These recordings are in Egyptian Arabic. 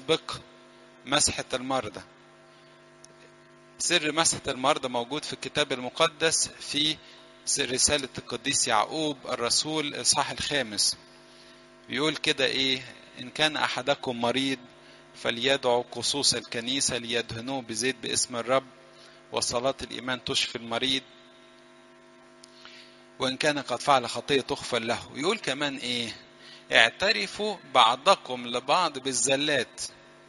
يسبق مسحة المرضى سر مسحة المرضى موجود في الكتاب المقدس في رسالة القديس يعقوب الرسول الإصحاح الخامس بيقول كده إيه إن كان أحدكم مريض فليدعو قصوص الكنيسة ليدهنوه بزيت باسم الرب وصلاة الإيمان تشفي المريض وإن كان قد فعل خطية تغفر له يقول كمان إيه اعترفوا بعضكم لبعض بالزلات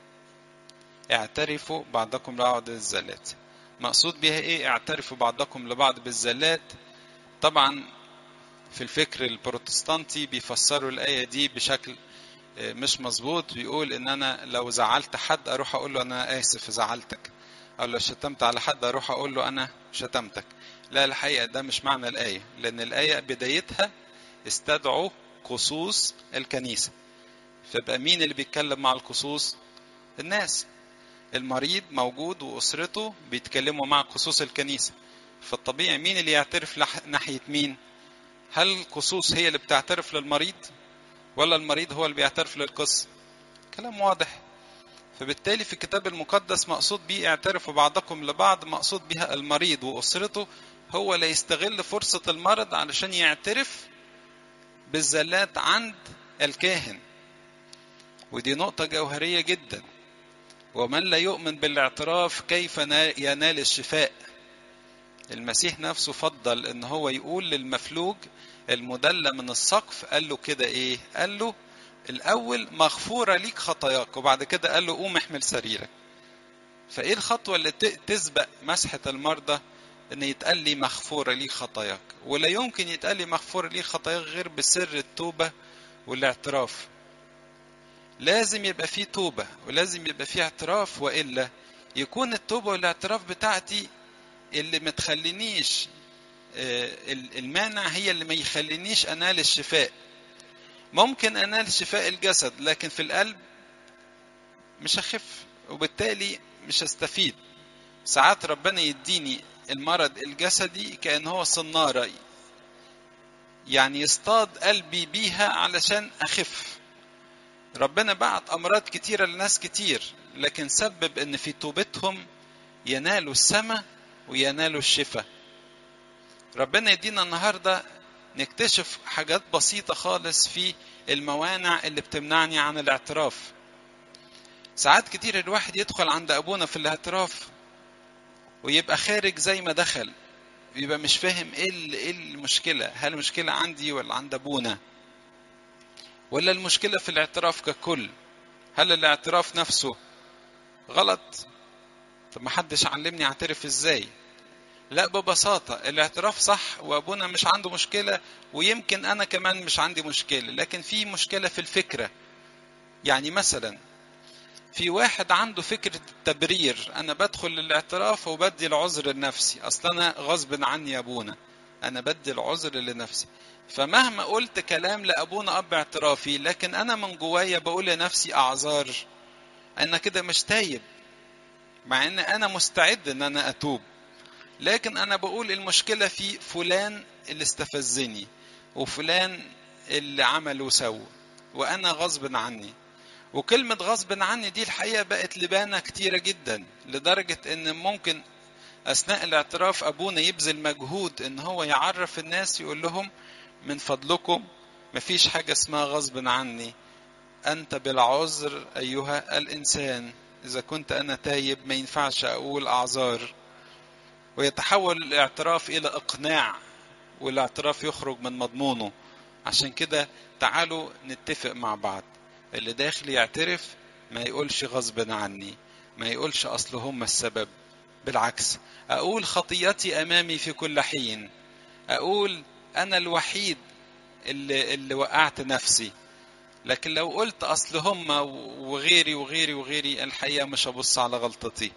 اعترفوا بعضكم لبعض بالزلات مقصود بها ايه اعترفوا بعضكم لبعض بالزلات طبعا في الفكر البروتستانتي بيفسروا الآية دي بشكل مش مظبوط بيقول ان انا لو زعلت حد اروح اقول له انا اسف زعلتك او لو شتمت على حد اروح اقول له انا شتمتك لا الحقيقة ده مش معنى الآية لأن الآية بدايتها استدعوا قصوص الكنيسة فبقى مين اللي بيتكلم مع القصوص الناس المريض موجود وأسرته بيتكلموا مع قصوص الكنيسة فالطبيعي مين اللي يعترف ناحية مين هل القصوص هي اللي بتعترف للمريض ولا المريض هو اللي بيعترف للقص كلام واضح فبالتالي في الكتاب المقدس مقصود بيه اعترفوا بعضكم لبعض مقصود بها المريض وأسرته هو لا يستغل فرصة المرض علشان يعترف بالزلات عند الكاهن ودي نقطة جوهرية جدا ومن لا يؤمن بالاعتراف كيف ينال الشفاء المسيح نفسه فضل ان هو يقول للمفلوج المدلى من السقف قال له كده ايه قال له الاول مغفوره ليك خطاياك وبعد كده قال له قوم احمل سريرك فايه الخطوه اللي تسبق مسحه المرضى ان يتقال لي مغفوره ليك خطاياك ولا يمكن يتقال لي مغفوره ليك خطاياك غير بسر التوبه والاعتراف لازم يبقى فيه توبه ولازم يبقى فيه اعتراف والا يكون التوبه والاعتراف بتاعتي اللي ما تخلينيش المانع هي اللي ما يخلينيش انال الشفاء ممكن انال شفاء الجسد لكن في القلب مش هخف وبالتالي مش هستفيد ساعات ربنا يديني المرض الجسدي كأن هو صنارة يعني يصطاد قلبي بيها علشان أخف ربنا بعت أمراض كتيرة لناس كتير لكن سبب أن في توبتهم ينالوا السماء وينالوا الشفاء ربنا يدينا النهارده نكتشف حاجات بسيطة خالص في الموانع اللي بتمنعني عن الاعتراف ساعات كتير الواحد يدخل عند أبونا في الاعتراف ويبقى خارج زي ما دخل يبقى مش فاهم ايه ايه المشكلة هل المشكلة عندي ولا عند أبونا ولا المشكلة في الاعتراف ككل هل الاعتراف نفسه غلط طب ما حدش علمني اعترف ازاي لا ببساطة الاعتراف صح وابونا مش عنده مشكلة ويمكن انا كمان مش عندي مشكلة لكن في مشكلة في الفكرة يعني مثلا في واحد عنده فكرة التبرير انا بدخل للاعتراف وبدي العذر لنفسي اصل انا غصب عني يا ابونا انا بدي العذر لنفسي فمهما قلت كلام لابونا اب اعترافي لكن انا من جوايا بقول لنفسي اعذار انا كده مش تايب مع ان انا مستعد ان انا اتوب لكن انا بقول المشكلة في فلان اللي استفزني وفلان اللي عمل وسوى وانا غصب عني وكلمة غصب عني دي الحقيقة بقت لبانة كتيرة جدا لدرجة ان ممكن اثناء الاعتراف ابونا يبذل مجهود ان هو يعرف الناس يقول لهم من فضلكم مفيش حاجة اسمها غصب عني انت بالعذر ايها الانسان اذا كنت انا تايب ما ينفعش اقول اعذار ويتحول الاعتراف الى اقناع والاعتراف يخرج من مضمونه عشان كده تعالوا نتفق مع بعض اللي داخل يعترف ما يقولش غصب عني ما يقولش اصل هم السبب بالعكس اقول خطيتي امامي في كل حين اقول انا الوحيد اللي, اللي وقعت نفسي لكن لو قلت اصل هم وغيري وغيري وغيري الحقيقه مش هبص على غلطتي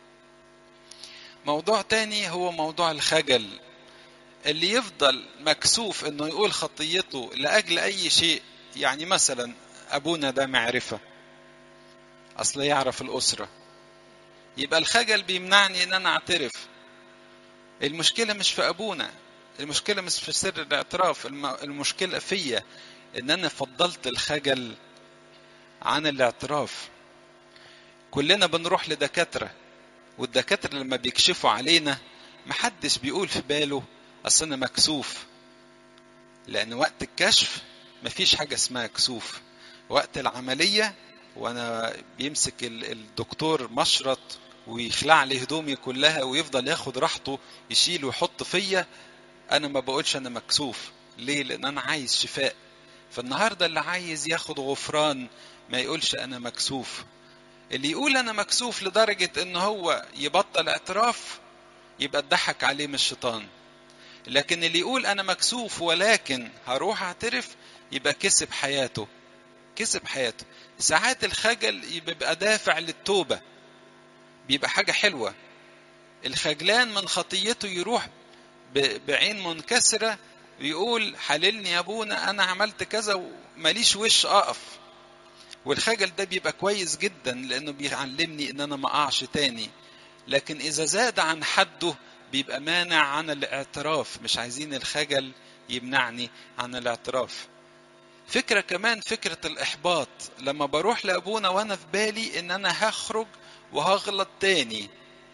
موضوع تاني هو موضوع الخجل اللي يفضل مكسوف انه يقول خطيته لاجل اي شيء يعني مثلا ابونا ده معرفه اصل يعرف الاسره يبقى الخجل بيمنعني ان انا اعترف المشكله مش في ابونا المشكله مش في سر الاعتراف المشكله فيا ان انا فضلت الخجل عن الاعتراف كلنا بنروح لدكاترة والدكاترة لما بيكشفوا علينا محدش بيقول في باله أصل أنا مكسوف لأن وقت الكشف مفيش حاجة اسمها كسوف وقت العملية وأنا بيمسك الدكتور مشرط ويخلع لي هدومي كلها ويفضل ياخد راحته يشيل ويحط فيا أنا ما بقولش أنا مكسوف ليه؟ لأن أنا عايز شفاء فالنهاردة اللي عايز ياخد غفران ما يقولش أنا مكسوف اللي يقول أنا مكسوف لدرجة إن هو يبطل اعتراف يبقى اتضحك عليه من الشيطان لكن اللي يقول أنا مكسوف ولكن هروح أعترف يبقى كسب حياته كسب حياته ساعات الخجل بيبقى دافع للتوبة بيبقى حاجة حلوة الخجلان من خطيته يروح بعين منكسرة ويقول حللني يا ابونا انا عملت كذا وماليش وش اقف والخجل ده بيبقى كويس جدا لانه بيعلمني ان انا ما اقعش تاني لكن اذا زاد عن حده بيبقى مانع عن الاعتراف مش عايزين الخجل يمنعني عن الاعتراف فكرة كمان فكرة الإحباط لما بروح لأبونا وأنا في بالي إن أنا هخرج وهغلط تاني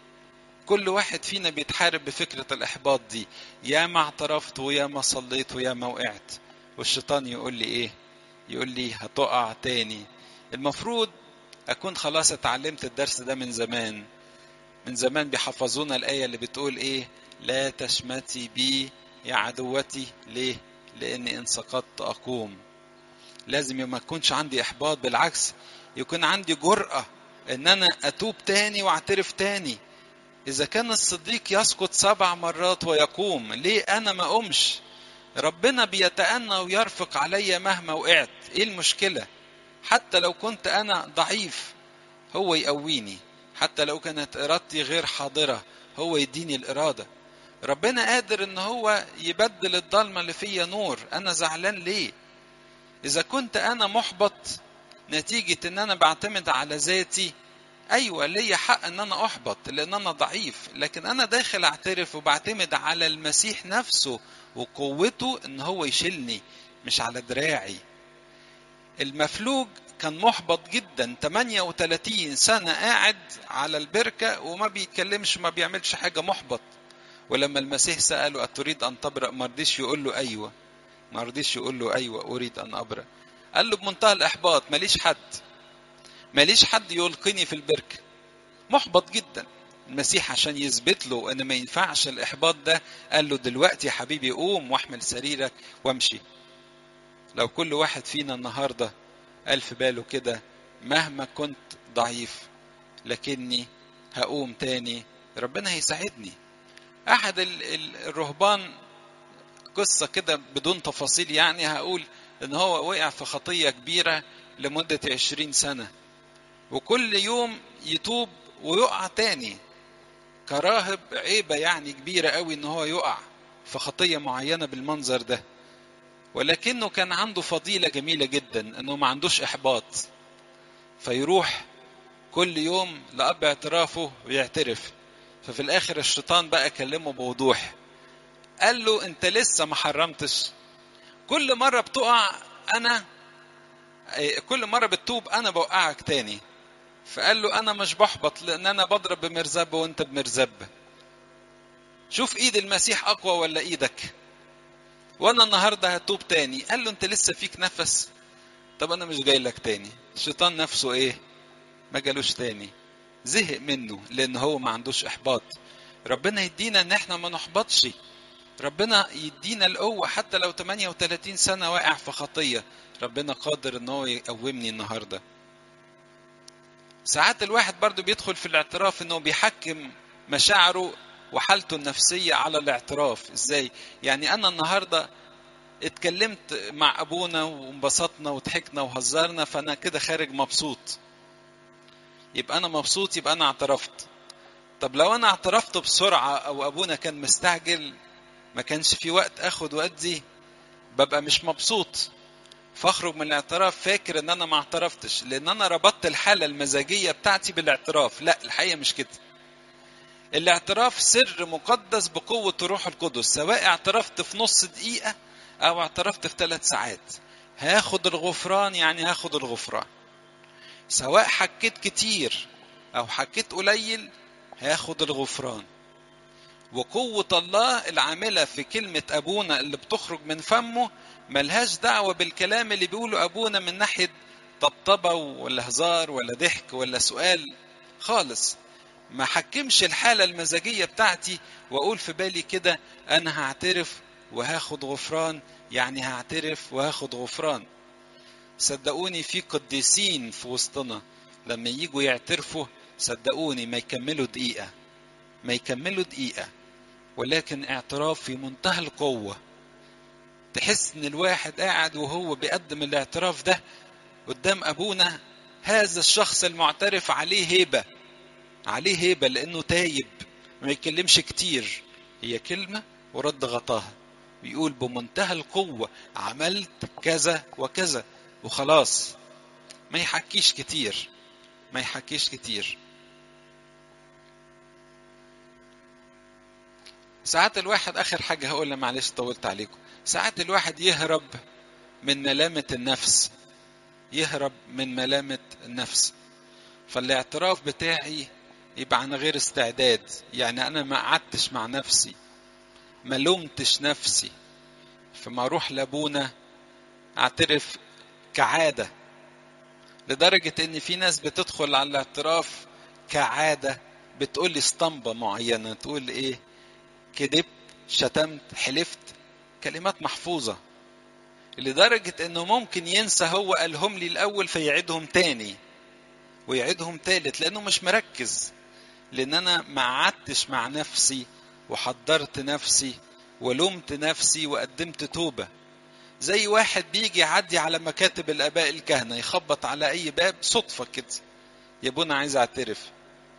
كل واحد فينا بيتحارب بفكرة الإحباط دي يا ما اعترفت ويا ما صليت ويا ما وقعت والشيطان يقول لي إيه يقول لي هتقع تاني المفروض أكون خلاص اتعلمت الدرس ده من زمان من زمان بيحفظونا الآية اللي بتقول إيه لا تشمتي بي يا عدوتي ليه لأني إن سقطت أقوم لازم ما يكونش عندي إحباط بالعكس يكون عندي جرأة إن أنا أتوب تاني وأعترف تاني إذا كان الصديق يسقط سبع مرات ويقوم ليه أنا ما أقومش ربنا بيتأنى ويرفق عليا مهما وقعت إيه المشكلة حتى لو كنت أنا ضعيف هو يقويني حتى لو كانت إرادتي غير حاضرة هو يديني الإرادة ربنا قادر إن هو يبدل الضلمة اللي فيا نور أنا زعلان ليه إذا كنت أنا محبط نتيجة إن أنا بعتمد على ذاتي ايوه ليا حق ان انا احبط لان انا ضعيف لكن انا داخل اعترف وبعتمد على المسيح نفسه وقوته ان هو يشيلني مش على دراعي المفلوج كان محبط جدا 38 سنة قاعد على البركة وما بيتكلمش ما بيعملش حاجة محبط ولما المسيح سأله أتريد أن تبرأ ما رضيش يقول له أيوة ما رضيش يقول له أيوة أريد أن أبرأ قال له بمنتهى الإحباط ماليش حد ماليش حد يلقيني في البركة محبط جدا المسيح عشان يثبت له ان ما ينفعش الاحباط ده قال له دلوقتي يا حبيبي قوم واحمل سريرك وامشي لو كل واحد فينا النهارده قال في باله كده مهما كنت ضعيف لكني هقوم تاني ربنا هيساعدني احد الرهبان قصه كده بدون تفاصيل يعني هقول ان هو وقع في خطيه كبيره لمده عشرين سنه وكل يوم يتوب ويقع تاني كراهب عيبة يعني كبيرة قوي ان هو يقع في خطية معينة بالمنظر ده ولكنه كان عنده فضيلة جميلة جدا انه ما عندوش احباط فيروح كل يوم لأب اعترافه ويعترف ففي الاخر الشيطان بقى كلمه بوضوح قال له انت لسه ما حرمتش كل مرة بتقع انا كل مرة بتتوب انا بوقعك تاني فقال له انا مش بحبط لان انا بضرب بمرزبه وانت بمرزبه شوف ايد المسيح اقوى ولا ايدك وانا النهارده هتوب تاني قال له انت لسه فيك نفس طب انا مش جاي لك تاني الشيطان نفسه ايه ما جالوش تاني زهق منه لان هو ما عندوش احباط ربنا يدينا ان احنا ما نحبطش ربنا يدينا القوة حتى لو 38 سنة واقع في خطية ربنا قادر ان هو يقومني النهارده ساعات الواحد برضو بيدخل في الاعتراف انه بيحكم مشاعره وحالته النفسية على الاعتراف ازاي يعني انا النهاردة اتكلمت مع ابونا وانبسطنا وضحكنا وهزرنا فانا كده خارج مبسوط يبقى انا مبسوط يبقى انا اعترفت طب لو انا اعترفت بسرعة او ابونا كان مستعجل ما كانش في وقت اخد وادي ببقى مش مبسوط فاخرج من الاعتراف فاكر ان انا ما اعترفتش لان انا ربطت الحاله المزاجيه بتاعتي بالاعتراف لا الحقيقه مش كده الاعتراف سر مقدس بقوه الروح القدس سواء اعترفت في نص دقيقه او اعترفت في ثلاث ساعات هاخد الغفران يعني هاخد الغفران سواء حكيت كتير او حكيت قليل هياخد الغفران وقوة الله العاملة في كلمة أبونا اللي بتخرج من فمه ملهاش دعوة بالكلام اللي بيقوله أبونا من ناحية طبطبة ولا هزار ولا ضحك ولا سؤال خالص ما حكمش الحالة المزاجية بتاعتي وأقول في بالي كده أنا هعترف وهاخد غفران يعني هعترف وهاخد غفران صدقوني في قديسين في وسطنا لما يجوا يعترفوا صدقوني ما يكملوا دقيقة ما يكملوا دقيقة ولكن اعتراف في منتهى القوة تحس ان الواحد قاعد وهو بيقدم الاعتراف ده قدام ابونا هذا الشخص المعترف عليه هيبة عليه هيبة لانه تايب ما يتكلمش كتير هي كلمة ورد غطاها بيقول بمنتهى القوة عملت كذا وكذا وخلاص ما يحكيش كتير ما يحكيش كتير ساعات الواحد اخر حاجه هقولها معلش طولت عليكم ساعات الواحد يهرب من ملامه النفس يهرب من ملامه النفس فالاعتراف بتاعي يبقى عن غير استعداد يعني انا ما قعدتش مع نفسي ما لومتش نفسي فما اروح لابونا اعترف كعاده لدرجه ان في ناس بتدخل على الاعتراف كعاده بتقول لي اسطمبه معينه تقول ايه كذبت شتمت حلفت كلمات محفوظة لدرجة انه ممكن ينسى هو قالهم لي الاول فيعيدهم تاني ويعيدهم تالت لانه مش مركز لان انا ما قعدتش مع نفسي وحضرت نفسي ولومت نفسي وقدمت توبة زي واحد بيجي يعدي على مكاتب الاباء الكهنة يخبط على اي باب صدفة كده يا ابونا عايز اعترف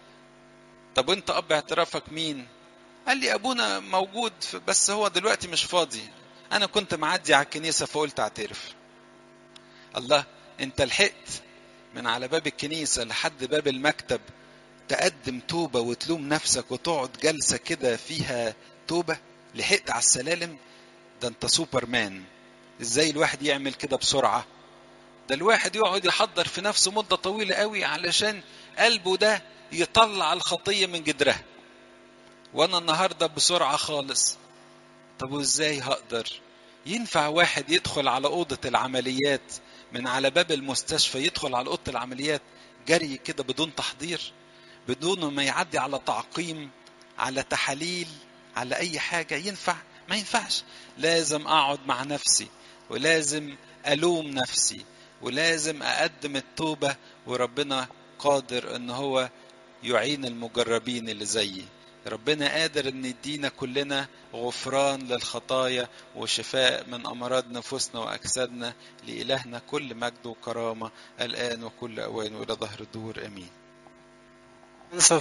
طب وانت اب اعترافك مين قال لي ابونا موجود بس هو دلوقتي مش فاضي انا كنت معدي على الكنيسه فقلت اعترف الله انت لحقت من على باب الكنيسه لحد باب المكتب تقدم توبه وتلوم نفسك وتقعد جلسه كده فيها توبه لحقت على السلالم ده انت سوبر مان ازاي الواحد يعمل كده بسرعه ده الواحد يقعد يحضر في نفسه مده طويله قوي علشان قلبه ده يطلع الخطيه من جدرها وانا النهارده بسرعه خالص طب وازاي هقدر ينفع واحد يدخل على اوضه العمليات من على باب المستشفى يدخل على اوضه العمليات جري كده بدون تحضير بدون ما يعدي على تعقيم على تحاليل على اي حاجه ينفع ما ينفعش لازم اقعد مع نفسي ولازم الوم نفسي ولازم اقدم التوبه وربنا قادر ان هو يعين المجربين اللي زيي ربنا قادر ان يدينا كلنا غفران للخطايا وشفاء من امراض نفوسنا واجسادنا لالهنا كل مجد وكرامه الان وكل اوان والى ظهر الدور امين